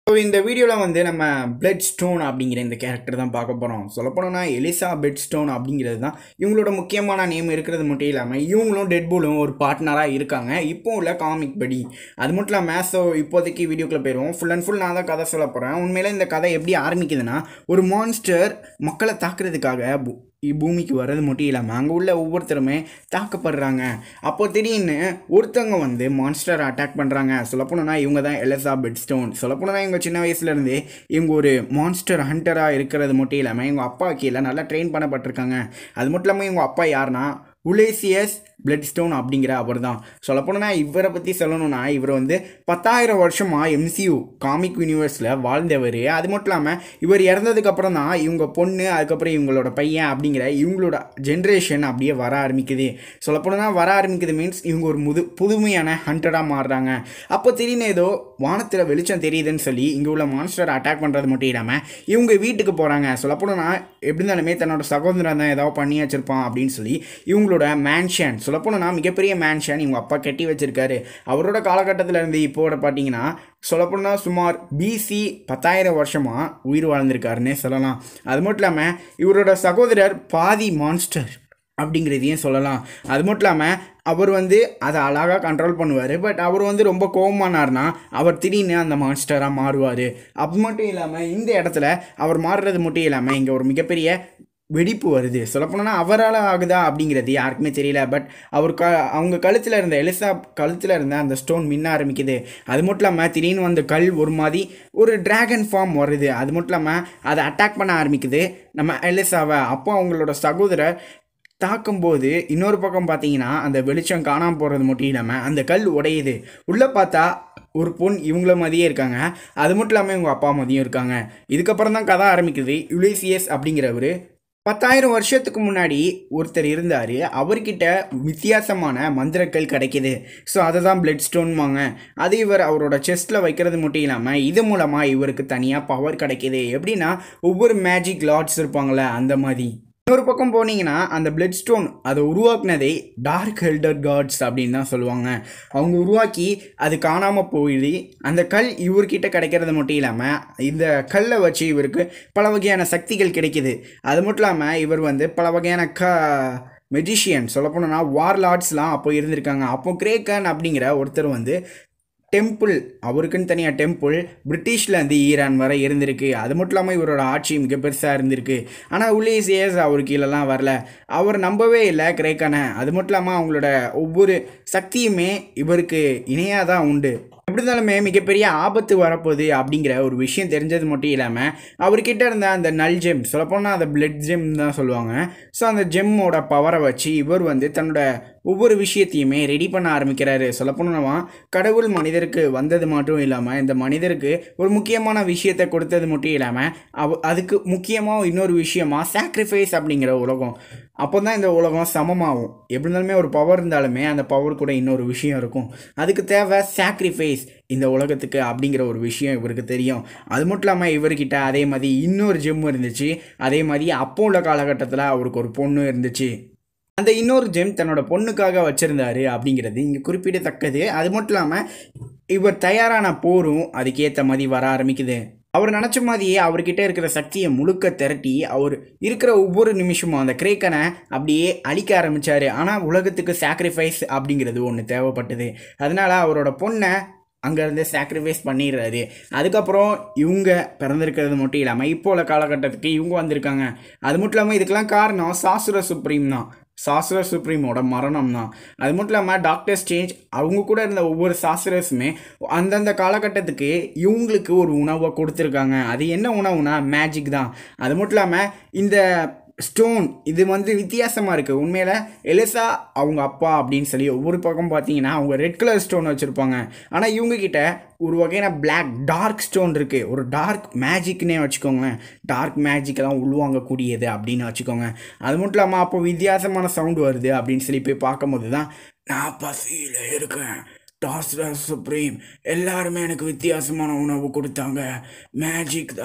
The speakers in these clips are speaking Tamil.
ஸோ இந்த வீடியோவில் வந்து நம்ம பிளட் ஸ்டோன் அப்படிங்கிற இந்த கேரக்டர் தான் பார்க்க போகிறோம் சொல்லப்போனோம்னா எலிசா பெட் ஸ்டோன் அப்படிங்கிறது தான் இவங்களோட முக்கியமான நேம் இருக்கிறது மட்டும் இல்லாமல் இவங்களும் டெட்பூலும் ஒரு பார்ட்னராக இருக்காங்க இப்போ உள்ள காமிக் படி அது மட்டும் இல்லாமல் ஸோ இப்போதைக்கு வீடியோக்குள்ளே போயிடுவோம் ஃபுல் அண்ட் ஃபுல் நான் தான் கதை சொல்ல போகிறேன் உண்மையில இந்த கதை எப்படி ஆரம்பிக்குதுன்னா ஒரு மான்ஸ்டர் மக்களை தாக்குறதுக்காக பூ- பூமிக்கு வர்றது மட்டும் இல்லாமல் அங்கே உள்ள ஒவ்வொருத்தருமே தாக்கப்படுறாங்க அப்போ திடீர்னு ஒருத்தவங்க வந்து மான்ஸ்டர் அட்டாக் பண்ணுறாங்க சொல்லப்போனா இவங்க தான் எலசா பெட்ஸ்டோன் சொல்லப்போனா இவங்க சின்ன வயசுலேருந்தே இவங்க ஒரு மான்ஸ்டர் ஹண்டராக இருக்கிறது மட்டும் இல்லாமல் இவங்க அப்பா கீழே நல்லா ட்ரெயின் பண்ணப்பட்டிருக்காங்க அது மட்டும் இல்லாமல் இவங்க அப்பா யாருன்னா உலேசியஸ் பிளட்ஸ்டோன் அப்படிங்கிற அவர் தான் சொல்லப்போனா இவரை பற்றி சொல்லணும்னா இவர் வந்து பத்தாயிரம் வருஷமாக எம்சியூ காமிக் யூனிவர்ஸில் வாழ்ந்தவர் அது மட்டும் இல்லாமல் இவர் இறந்ததுக்கு அப்புறம் தான் இவங்க பொண்ணு அதுக்கப்புறம் இவங்களோட பையன் அப்படிங்கிற இவங்களோட ஜென்ரேஷன் அப்படியே வர ஆரம்பிக்குது சொல்லப்போனா வர ஆரம்பிக்குது மீன்ஸ் இவங்க ஒரு முது புதுமையான ஹண்டராக மாறுறாங்க அப்போ திடீர்னு ஏதோ வானத்தில் வெளிச்சம் தெரியுதுன்னு சொல்லி இங்கே உள்ள மான்ஸ்டர் அட்டாக் பண்ணுறது மட்டும் இல்லாமல் இவங்க வீட்டுக்கு போகிறாங்க சொல்லப்போனா எப்படி இருந்தாலுமே தன்னோட சகோதரன் தான் ஏதாவது பண்ணி வச்சிருப்பான் அப்படின்னு சொல்லி இவங்களோட மேன்ஷன் சொல்லப்போனா மிகப்பெரிய மேன்ஷன் இவங்க அப்பா கட்டி வச்சிருக்காரு அவரோட காலகட்டத்தில் இருந்து இப்போட பார்த்தீங்கன்னா சொல்லப்போனா சுமார் பிசி பத்தாயிரம் வருஷமாக உயிர் வாழ்ந்திருக்காருன்னே சொல்லலாம் அது மட்டும் இல்லாமல் இவரோட சகோதரர் பாதி மான்ஸ்டர் அப்படிங்கிறதையும் சொல்லலாம் அது மட்டும் இல்லாமல் அவர் வந்து அதை அழகாக கண்ட்ரோல் பண்ணுவார் பட் அவர் வந்து ரொம்ப கோவமானார்னா அவர் திடீர்னு அந்த மான்ஸ்டராக மாறுவார் அது மட்டும் இல்லாமல் இந்த இடத்துல அவர் மாறுறது மட்டும் இல்லாமல் இங்கே ஒரு மிகப்பெரிய வெடிப்பு வருது சொல்லப்போனா அவரால் ஆகுதா அப்படிங்கிறது யாருக்குமே தெரியல பட் அவர் க அவங்க கழுத்தில் இருந்த எலிசா கழுத்தில் இருந்த அந்த ஸ்டோன் மின்ன ஆரம்பிக்குது அது மட்டும் இல்லாமல் திடீர்னு வந்து கல் ஒரு மாதிரி ஒரு டிராகன் ஃபார்ம் வருது அது மட்டும் இல்லாமல் அதை அட்டாக் பண்ண ஆரம்பிக்குது நம்ம எலிசாவை அப்போ அவங்களோட சகோதரர் தாக்கும்போது இன்னொரு பக்கம் பார்த்தீங்கன்னா அந்த வெளிச்சம் காணாமல் போகிறது மட்டும் இல்லாமல் அந்த கல் உடையுது உள்ளே பார்த்தா ஒரு பொண் இவங்கள மாதிரியே இருக்காங்க அது மட்டும் இல்லாமல் இவங்க அப்பா மாதிரியும் இருக்காங்க இதுக்கப்புறம் தான் கதை ஆரம்பிக்குது யுலேசியஸ் அப்படிங்கிறவர் பத்தாயிரம் வருஷத்துக்கு முன்னாடி ஒருத்தர் இருந்தார் அவர்கிட்ட வித்தியாசமான மந்திரக்கல் கிடைக்கிது ஸோ அதை தான் பிளட் ஸ்டோன்வாங்க அது இவர் அவரோட செஸ்ட்டில் வைக்கிறது மட்டும் இல்லாமல் இது மூலமாக இவருக்கு தனியாக பவர் கிடைக்கிது எப்படின்னா ஒவ்வொரு மேஜிக் லார்ட்ஸ் இருப்பாங்களே அந்த மாதிரி இன்னொரு பக்கம் போனீங்கன்னா அந்த பிளட் ஸ்டோன் அதை உருவாக்குனதே டார்க் ஹெல்டர் காட்ஸ் அப்படின்னு தான் சொல்லுவாங்க அவங்க உருவாக்கி அது காணாமல் போயிடுது அந்த கல் இவர்கிட்ட கிடைக்கிறது மட்டும் இல்லாமல் இந்த கல்லை வச்சு இவருக்கு பல வகையான சக்திகள் கிடைக்குது அது மட்டும் இல்லாமல் இவர் வந்து பல வகையான க மெஜிஷியன் சொல்லப்போனா வார்லார்ட்ஸ்லாம் அப்போ இருந்திருக்காங்க அப்போ கிரேக்கன் அப்படிங்கிற ஒருத்தர் வந்து டெம்பிள் அவருக்குன்னு தனியாக டெம்பிள் பிரிட்டிஷ்லேருந்து ஈரான் வரை இருந்திருக்கு அது மட்டும் இல்லாமல் இவரோட ஆட்சி மிக பெருசாக இருந்திருக்கு ஆனால் உலேசியஸ் அவர் கீழெல்லாம் வரல அவர் நம்பவே இல்லை கிரேக்கான அது மட்டும் இல்லாமல் அவங்களோட ஒவ்வொரு சக்தியுமே இவருக்கு இணையாக தான் உண்டு எப்படி இருந்தாலுமே மிகப்பெரிய ஆபத்து வரப்போகுது அப்படிங்கிற ஒரு விஷயம் தெரிஞ்சது மட்டும் இல்லாமல் அவர்கிட்ட இருந்த அந்த நல் ஜெம் சொல்லப்போனால் அந்த பிளட் ஜெம் தான் சொல்லுவாங்க ஸோ அந்த ஜெம்மோட பவரை வச்சு இவர் வந்து தன்னோட ஒவ்வொரு விஷயத்தையுமே ரெடி பண்ண ஆரம்பிக்கிறாரு சொல்லப்போனா கடவுள் மனிதருக்கு வந்தது மட்டும் இல்லாமல் இந்த மனிதருக்கு ஒரு முக்கியமான விஷயத்தை கொடுத்தது மட்டும் இல்லாமல் அவ அதுக்கு முக்கியமாக இன்னொரு விஷயமா சாக்ரிஃபைஸ் அப்படிங்கிற உலகம் அப்போ தான் இந்த உலகம் சமமாகும் எப்படி இருந்தாலுமே ஒரு பவர் இருந்தாலுமே அந்த பவர் கூட இன்னொரு விஷயம் இருக்கும் அதுக்கு தேவை சாக்ரிஃபைஸ் இந்த உலகத்துக்கு அப்படிங்கிற ஒரு விஷயம் இவருக்கு தெரியும் அது மட்டும் இல்லாமல் இவர்கிட்ட அதே மாதிரி இன்னொரு ஜெம் இருந்துச்சு அதே மாதிரி அப்போ உள்ள காலகட்டத்தில் அவருக்கு ஒரு பொண்ணு இருந்துச்சு அந்த இன்னொரு ஜெம் தன்னோட பொண்ணுக்காக வச்சிருந்தாரு அப்படிங்கிறது இங்கே குறிப்பிடத்தக்கது அது மட்டும் இல்லாமல் இவர் தயாரான போரும் அதுக்கேற்ற மாதிரி வர ஆரம்பிக்குது அவர் நினச்ச மாதிரியே அவர்கிட்ட இருக்கிற சக்தியை முழுக்க திரட்டி அவர் இருக்கிற ஒவ்வொரு நிமிஷமும் அந்த கிரேக்கனை அப்படியே அழிக்க ஆரம்பித்தார் ஆனால் உலகத்துக்கு சாக்ரிஃபைஸ் அப்படிங்கிறது ஒன்று தேவைப்பட்டது அதனால அவரோட பொண்ணை அங்கேருந்து சாக்ரிஃபைஸ் பண்ணிடுறாரு அதுக்கப்புறம் இவங்க பிறந்திருக்கிறது மட்டும் இல்லாமல் இப்போ உள்ள காலகட்டத்துக்கு இவங்க வந்திருக்காங்க அது மட்டும் இல்லாமல் இதுக்கெல்லாம் காரணம் சாசுர சுப்ரீம் தான் சாஸ்திர சுப்ரீமோட மரணம் தான் அது மட்டும் இல்லாமல் டாக்டர்ஸ் சேஞ்ச் அவங்க கூட இருந்த ஒவ்வொரு சாஸ்திரஸுமே அந்தந்த காலகட்டத்துக்கு இவங்களுக்கு ஒரு உணவை கொடுத்துருக்காங்க அது என்ன உணவுனா மேஜிக் தான் அது மட்டும் இல்லாமல் இந்த ஸ்டோன் இது வந்து வித்தியாசமாக இருக்குது உண்மையில் எலிசா அவங்க அப்பா அப்படின்னு சொல்லி ஒவ்வொரு பக்கம் பார்த்தீங்கன்னா அவங்க ரெட் கலர் ஸ்டோன் வச்சுருப்பாங்க ஆனால் இவங்கக்கிட்ட ஒரு வகையான பிளாக் டார்க் ஸ்டோன் இருக்குது ஒரு டார்க் மேஜிக்னே வச்சுக்கோங்களேன் டார்க் மேஜிக்கெல்லாம் உள்வாங்கக்கூடியது அப்படின்னு வச்சுக்கோங்க அது மட்டும் இல்லாமல் அப்போ வித்தியாசமான சவுண்டு வருது அப்படின்னு சொல்லி போய் பார்க்கும்போது தான் நான் பசியில் இருக்கேன் டாஸ்டர் சுப்ரீம் எல்லாருமே எனக்கு வித்தியாசமான உணவு கொடுத்தாங்க மேஜிக் தான்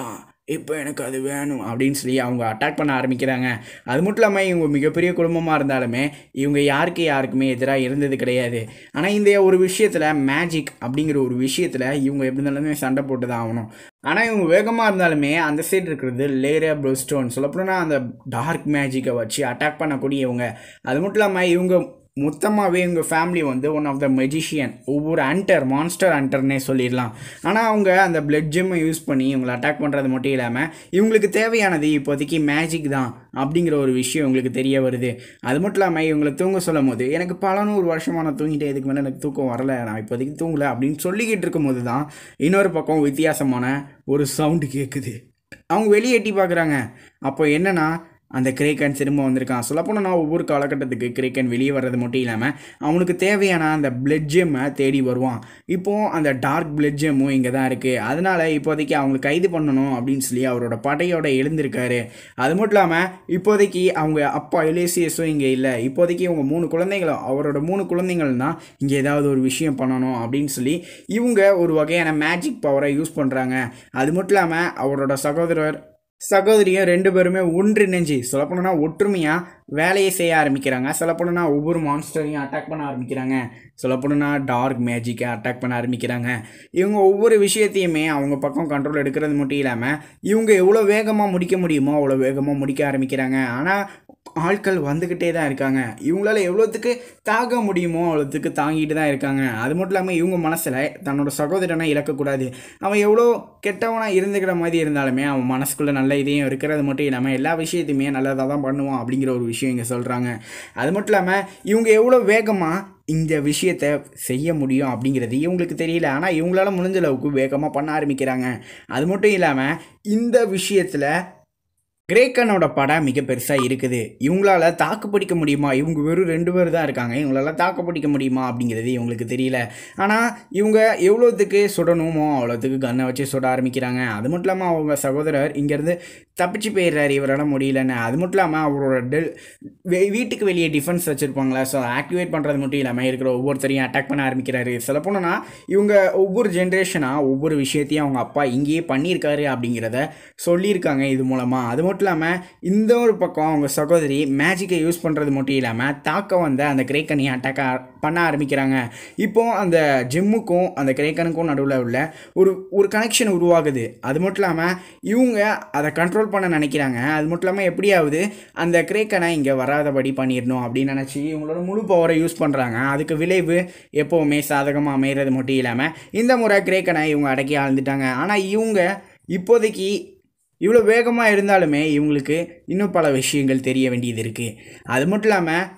இப்போ எனக்கு அது வேணும் அப்படின்னு சொல்லி அவங்க அட்டாக் பண்ண ஆரம்பிக்கிறாங்க அது மட்டும் இல்லாமல் இவங்க மிகப்பெரிய குடும்பமாக இருந்தாலுமே இவங்க யாருக்கு யாருக்குமே எதிராக இருந்தது கிடையாது ஆனால் இந்த ஒரு விஷயத்தில் மேஜிக் அப்படிங்கிற ஒரு விஷயத்தில் இவங்க எப்படி இருந்தாலுமே சண்டை போட்டு தான் ஆகணும் ஆனால் இவங்க வேகமாக இருந்தாலுமே அந்த சைடு இருக்கிறது லேரியா ப்ளூஸ்டோன் சொல்லப்போனால் அந்த டார்க் மேஜிக்கை வச்சு அட்டாக் பண்ணக்கூடியவங்க அது மட்டும் இல்லாமல் இவங்க மொத்தமாகவே இவங்க ஃபேமிலி வந்து ஒன் ஆஃப் த மெஜிஷியன் ஒவ்வொரு அண்டர் மான்ஸ்டர் அண்டர்னே சொல்லிடலாம் ஆனால் அவங்க அந்த பிளட் ஜெம்மை யூஸ் பண்ணி இவங்களை அட்டாக் பண்ணுறது மட்டும் இல்லாமல் இவங்களுக்கு தேவையானது இப்போதைக்கு மேஜிக் தான் அப்படிங்கிற ஒரு விஷயம் இவங்களுக்கு தெரிய வருது அது மட்டும் இல்லாமல் இவங்களை தூங்க சொல்லும் போது எனக்கு பல நூறு வருஷமாக நான் தூங்கிட்டே இதுக்கு மேலே எனக்கு தூக்கம் வரல நான் இப்போதைக்கு தூங்கலை அப்படின்னு சொல்லிக்கிட்டு இருக்கும்போது தான் இன்னொரு பக்கம் வித்தியாசமான ஒரு சவுண்டு கேட்குது அவங்க வெளியே எட்டி பார்க்குறாங்க அப்போ என்னன்னா அந்த கிரேக்கன் திரும்ப வந்திருக்கான் சொல்லப்போனால் ஒவ்வொரு காலகட்டத்துக்கு கிரேக்கன் வெளியே வர்றது மட்டும் இல்லாமல் அவனுக்கு தேவையான அந்த பிளட் ஜெம்மை தேடி வருவான் இப்போது அந்த டார்க் பிளட் ஜெம்மும் இங்கே தான் இருக்குது அதனால் இப்போதைக்கு அவங்க கைது பண்ணணும் அப்படின்னு சொல்லி அவரோட படையோட எழுந்திருக்காரு அது மட்டும் இல்லாமல் இப்போதைக்கு அவங்க அப்பா எலேசியஸும் இங்கே இல்லை இப்போதைக்கு இவங்க மூணு குழந்தைங்களும் அவரோட மூணு குழந்தைங்கள் தான் இங்கே ஏதாவது ஒரு விஷயம் பண்ணணும் அப்படின்னு சொல்லி இவங்க ஒரு வகையான மேஜிக் பவரை யூஸ் பண்ணுறாங்க அது மட்டும் இல்லாமல் அவரோட சகோதரர் சகோதரியும் ரெண்டு பேருமே ஒன்றிணைஞ்சு சொல்லப்போனா ஒற்றுமையாக வேலையை செய்ய ஆரம்பிக்கிறாங்க சொல்லப்போனா ஒவ்வொரு மான்ஸ்டரையும் அட்டாக் பண்ண ஆரம்பிக்கிறாங்க சொல்லப்போனா டார்க் மேஜிக்கை அட்டாக் பண்ண ஆரம்பிக்கிறாங்க இவங்க ஒவ்வொரு விஷயத்தையுமே அவங்க பக்கம் கண்ட்ரோல் எடுக்கிறது மட்டும் இல்லாமல் இவங்க எவ்வளோ வேகமாக முடிக்க முடியுமோ அவ்வளோ வேகமாக முடிக்க ஆரம்பிக்கிறாங்க ஆனால் ஆட்கள் வந்துக்கிட்டே தான் இருக்காங்க இவங்களால எவ்வளோத்துக்கு தாக்க முடியுமோ அவ்வளோத்துக்கு தாங்கிட்டு தான் இருக்காங்க அது மட்டும் இல்லாமல் இவங்க மனசில் தன்னோட சகோதரனை இழக்கக்கூடாது அவன் எவ்வளோ கெட்டவனாக இருந்துக்கிற மாதிரி இருந்தாலுமே அவன் மனசுக்குள்ளே நல்ல இதையும் இருக்கிறது மட்டும் இல்லாமல் எல்லா விஷயத்தையுமே நல்லதாக தான் பண்ணுவான் அப்படிங்கிற ஒரு விஷயம் இங்கே சொல்கிறாங்க அது மட்டும் இல்லாமல் இவங்க எவ்வளோ வேகமாக இந்த விஷயத்தை செய்ய முடியும் அப்படிங்கிறது இவங்களுக்கு தெரியல ஆனால் இவங்களால முடிஞ்ச அளவுக்கு வேகமாக பண்ண ஆரம்பிக்கிறாங்க அது மட்டும் இல்லாமல் இந்த விஷயத்தில் கிரேக்கனோட படம் மிக பெருசாக இருக்குது இவங்களால தாக்கு பிடிக்க முடியுமா இவங்க வெறும் ரெண்டு பேர் தான் இருக்காங்க இவங்களால தாக்கு பிடிக்க முடியுமா அப்படிங்கிறது இவங்களுக்கு தெரியல ஆனால் இவங்க எவ்வளோத்துக்கு சுடணுமோ அவ்வளோத்துக்கு கன்னை வச்சு சுட ஆரம்பிக்கிறாங்க அது மட்டும் இல்லாமல் அவங்க சகோதரர் இங்கேருந்து தப்பிச்சு போயிடுறாரு இவரால் முடியலன்னு அது மட்டும் இல்லாமல் அவரோட டெல் வெ- வீட்டுக்கு வெளியே டிஃபென்ஸ் வச்சுருப்பாங்களா ஸோ ஆக்டிவேட் பண்ணுறது மட்டும் இல்லாமல் இருக்கிற ஒவ்வொருத்தரையும் அட்டாக் பண்ண ஆரம்பிக்கிறாரு சொல்ல போனோன்னா இவங்க ஒவ்வொரு ஜென்ரேஷனாக ஒவ்வொரு விஷயத்தையும் அவங்க அப்பா இங்கேயே பண்ணியிருக்காரு அப்படிங்கிறத சொல்லியிருக்காங்க இது மூலமாக அது மட்டும் இல்லாமல் இந்த ஒரு பக்கம் அவங்க சகோதரி மேஜிக்கை யூஸ் பண்ணுறது மட்டும் இல்லாமல் தாக்க வந்த அந்த கிரேக்கனையும் அட்டாக் பண்ண ஆரம்பிக்கிறாங்க இப்போ அந்த ஜிம்முக்கும் அந்த கிரேக்கனுக்கும் நடுவில் உள்ள ஒரு ஒரு கனெக்ஷன் உருவாகுது அது மட்டும் இல்லாமல் இவங்க அதை கண்ட்ரோல் பண்ண நினைக்கிறாங்க அது மட்டும் இல்லாமல் எப்படியாவது அந்த கிரேக்கனை இங்கே வராதபடி பண்ணிடணும் அப்படின்னு நினச்சி இவங்களோட முழு பவரை யூஸ் பண்ணுறாங்க அதுக்கு விளைவு எப்போவுமே சாதகமாக அமைகிறது மட்டும் இல்லாமல் இந்த முறை கிரேக்கனை இவங்க அடக்கி ஆழ்ந்துட்டாங்க ஆனால் இவங்க இப்போதைக்கு இவ்வளோ வேகமாக இருந்தாலுமே இவங்களுக்கு இன்னும் பல விஷயங்கள் தெரிய வேண்டியது இருக்குது அது மட்டும் இல்லாமல்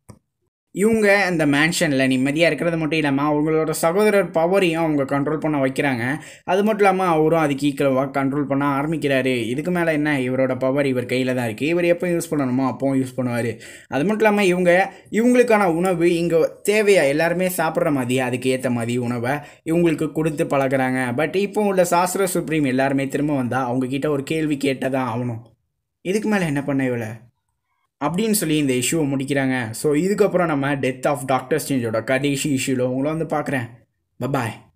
இவங்க அந்த மேன்ஷனில் நிம்மதியாக இருக்கிறது மட்டும் இல்லாமல் அவங்களோட சகோதரர் பவரையும் அவங்க கண்ட்ரோல் பண்ண வைக்கிறாங்க அது மட்டும் இல்லாமல் அவரும் அதுக்கு ஈக்குவலாக கண்ட்ரோல் பண்ண ஆரம்பிக்கிறாரு இதுக்கு மேலே என்ன இவரோட பவர் இவர் கையில் தான் இருக்குது இவர் எப்போ யூஸ் பண்ணணுமோ அப்போவும் யூஸ் பண்ணுவார் அது மட்டும் இல்லாமல் இவங்க இவங்களுக்கான உணவு இங்கே தேவையா எல்லாருமே சாப்பிட்ற மாதிரி அதுக்கு ஏற்ற மாதிரி உணவை இவங்களுக்கு கொடுத்து பழகுறாங்க பட் இப்போ உள்ள சாஸ்திர சுப்ரீம் எல்லாருமே திரும்ப வந்தால் அவங்கக்கிட்ட ஒரு கேள்வி கேட்டதான் ஆகணும் இதுக்கு மேலே என்ன பண்ண இவளை அப்படின்னு சொல்லி இந்த இஷ்யூவை முடிக்கிறாங்க ஸோ இதுக்கப்புறம் நம்ம டெத் ஆஃப் டாக்டர் ஸ்டேஞ்சோட கடைசி இஷ்யூவில் உங்களை வந்து பார்க்குறேன் பபாய்